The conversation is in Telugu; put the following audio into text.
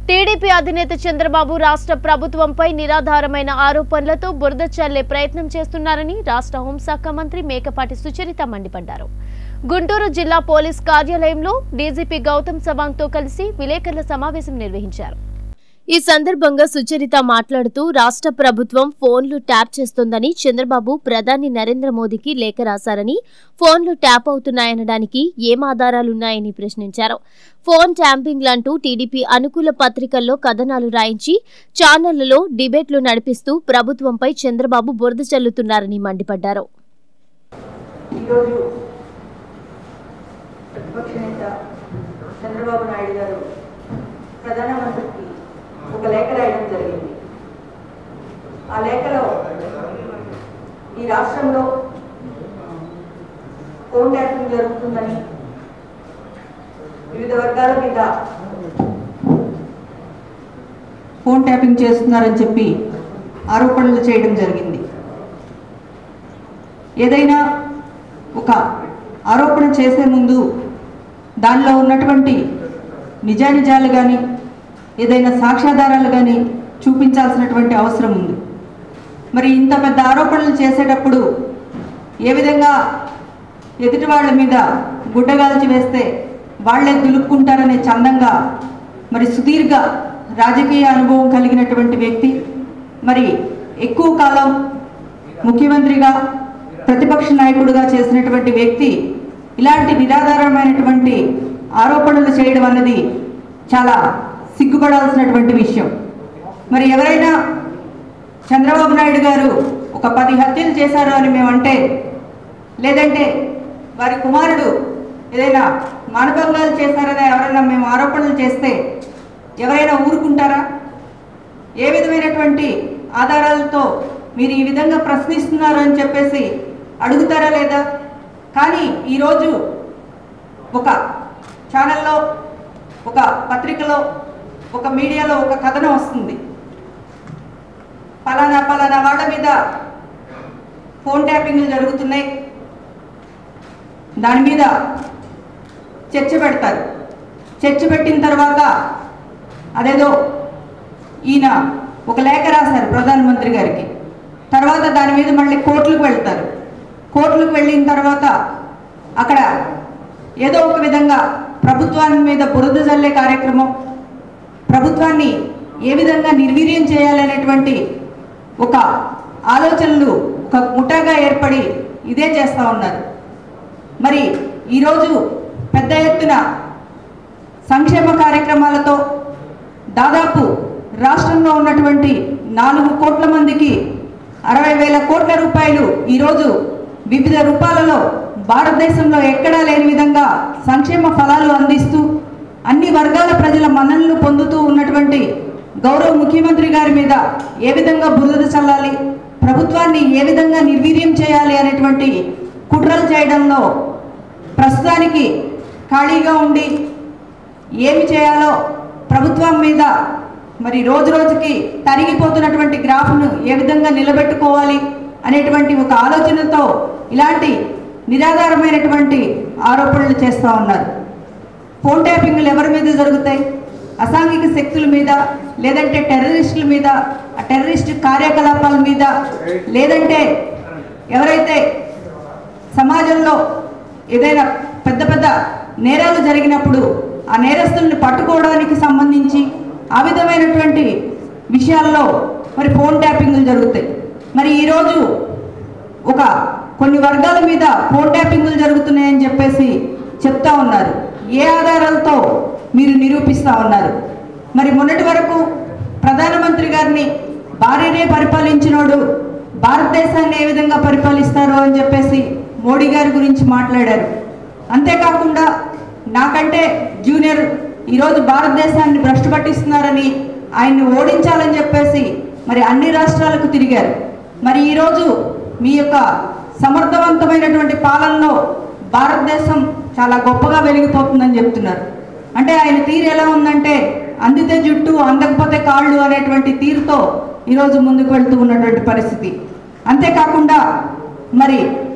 టీడీపీ అధినేత చంద్రబాబు రాష్ట్ర ప్రభుత్వంపై నిరాధారమైన ఆరోపణలతో బురద చల్లే ప్రయత్నం చేస్తున్నారని రాష్ట్ర హోంశాఖ మంత్రి మేకపాటి సుచరిత మండిపడ్డారు గుంటూరు జిల్లా పోలీస్ కార్యాలయంలో డీజీపీ గౌతమ్ సవాంగ్తో కలిసి విలేకరుల సమావేశం నిర్వహించారు ఈ సందర్భంగా సుచరిత మాట్లాడుతూ రాష్ట్ర ప్రభుత్వం ఫోన్లు ట్యాప్ చేస్తోందని చంద్రబాబు ప్రధాని నరేంద్ర మోదీకి లేఖ రాశారని ఫోన్లు ట్యాప్ అవుతున్నాయనడానికి ఏం ఆధారాలున్నాయని ప్రశ్నించారు ఫోన్ ట్యాంపింగ్లంటూ టీడీపీ అనుకూల పత్రికల్లో కథనాలు రాయించి ఛానళ్లలో డిబేట్లు నడిపిస్తూ ప్రభుత్వంపై చంద్రబాబు బురద చల్లుతున్నారని మండిపడ్డారు ఈరోజు ప్రతిపక్ష నేత చంద్రబాబు నాయుడు గారు ప్రధానమంత్రికి ఒక లేఖ రాయడం జరిగింది ఆ లేఖలో ఈ రాష్ట్రంలో ఫోన్ ట్యాపింగ్ జరుగుతుందని వివిధ వర్గాల మీద ఫోన్ ట్యాపింగ్ చేస్తున్నారని చెప్పి ఆరోపణలు చేయడం జరిగింది ఏదైనా ఒక ఆరోపణ చేసే ముందు దానిలో ఉన్నటువంటి నిజానిజాలు కానీ ఏదైనా సాక్ష్యాధారాలు కానీ చూపించాల్సినటువంటి అవసరం ఉంది మరి ఇంత పెద్ద ఆరోపణలు చేసేటప్పుడు ఏ విధంగా ఎదుటి వాళ్ళ మీద గుడ్డగాల్చి వేస్తే వాళ్ళే దులుపుకుంటారనే చందంగా మరి సుదీర్ఘ రాజకీయ అనుభవం కలిగినటువంటి వ్యక్తి మరి ఎక్కువ కాలం ముఖ్యమంత్రిగా ప్రతిపక్ష నాయకుడిగా చేసినటువంటి వ్యక్తి ఇలాంటి నిరాధారమైనటువంటి ఆరోపణలు చేయడం అన్నది చాలా సిగ్గుపడాల్సినటువంటి విషయం మరి ఎవరైనా చంద్రబాబు నాయుడు గారు ఒక పది హత్యలు చేశారు అని మేమంటే లేదంటే వారి కుమారుడు ఏదైనా మానభంగాలు చేశారని ఎవరైనా మేము ఆరోపణలు చేస్తే ఎవరైనా ఊరుకుంటారా ఏ విధమైనటువంటి ఆధారాలతో మీరు ఈ విధంగా ప్రశ్నిస్తున్నారు అని చెప్పేసి అడుగుతారా లేదా కానీ ఈరోజు ఒక ఛానల్లో ఒక పత్రికలో ఒక మీడియాలో ఒక కథనం వస్తుంది పలానా పలానా వాళ్ళ మీద ఫోన్ ట్యాపింగ్లు జరుగుతున్నాయి దాని మీద చర్చ పెడతారు చర్చ పెట్టిన తర్వాత అదేదో ఈయన ఒక లేఖ రాశారు ప్రధానమంత్రి గారికి తర్వాత దాని మీద మళ్ళీ కోర్టులకు వెళ్తారు కోర్టులకు వెళ్ళిన తర్వాత అక్కడ ఏదో ఒక విధంగా ప్రభుత్వాన్ని మీద బురద జల్లే కార్యక్రమం ప్రభుత్వాన్ని ఏ విధంగా నిర్వీర్యం చేయాలనేటువంటి ఒక ఆలోచనలు ఒక ముఠాగా ఏర్పడి ఇదే చేస్తూ ఉన్నారు మరి ఈరోజు పెద్ద ఎత్తున సంక్షేమ కార్యక్రమాలతో దాదాపు రాష్ట్రంలో ఉన్నటువంటి నాలుగు కోట్ల మందికి అరవై వేల కోట్ల రూపాయలు ఈరోజు వివిధ రూపాలలో భారతదేశంలో ఎక్కడా లేని విధంగా సంక్షేమ ఫలాలు అందిస్తూ అన్ని వర్గాల ప్రజల మన్ననలు పొందుతూ ఉన్నటువంటి గౌరవ ముఖ్యమంత్రి గారి మీద ఏ విధంగా బురద చల్లాలి ప్రభుత్వాన్ని ఏ విధంగా నిర్వీర్యం చేయాలి అనేటువంటి కుట్రలు చేయడంలో ప్రస్తుతానికి ఖాళీగా ఉండి ఏమి చేయాలో ప్రభుత్వం మీద మరి రోజు రోజుకి తరిగిపోతున్నటువంటి గ్రాఫ్ను ఏ విధంగా నిలబెట్టుకోవాలి అనేటువంటి ఒక ఆలోచనతో ఇలాంటి నిరాధారమైనటువంటి ఆరోపణలు చేస్తూ ఉన్నారు ఫోన్ ట్యాపింగ్లు ఎవరి మీద జరుగుతాయి అసాంఘిక శక్తుల మీద లేదంటే టెర్రరిస్టుల మీద ఆ టెర్రరిస్ట్ కార్యకలాపాల మీద లేదంటే ఎవరైతే సమాజంలో ఏదైనా పెద్ద పెద్ద నేరాలు జరిగినప్పుడు ఆ నేరస్తుల్ని పట్టుకోవడానికి సంబంధించి ఆ విధమైనటువంటి విషయాల్లో మరి ఫోన్ ట్యాపింగ్లు జరుగుతాయి మరి ఈరోజు ఒక కొన్ని వర్గాల మీద ఫోన్ ట్యాపింగ్లు జరుగుతున్నాయని చెప్పేసి చెప్తా ఉన్నారు ఏ ఆధారాలతో మీరు నిరూపిస్తా ఉన్నారు మరి మొన్నటి వరకు ప్రధానమంత్రి గారిని భార్యనే పరిపాలించినోడు భారతదేశాన్ని ఏ విధంగా పరిపాలిస్తారు అని చెప్పేసి మోడీ గారి గురించి మాట్లాడారు అంతేకాకుండా నాకంటే జూనియర్ ఈరోజు భారతదేశాన్ని భ్రష్టు పట్టిస్తున్నారని ఆయన్ని ఓడించాలని చెప్పేసి మరి అన్ని రాష్ట్రాలకు తిరిగారు మరి ఈరోజు మీ యొక్క సమర్థవంతమైనటువంటి పాలనలో భారతదేశం చాలా గొప్పగా వెలిగిపోతుందని చెప్తున్నారు అంటే ఆయన తీరు ఎలా ఉందంటే అందితే జుట్టు అందకపోతే కాళ్ళు అనేటువంటి తీరుతో ఈరోజు ముందుకు వెళ్తూ ఉన్నటువంటి పరిస్థితి అంతేకాకుండా మరి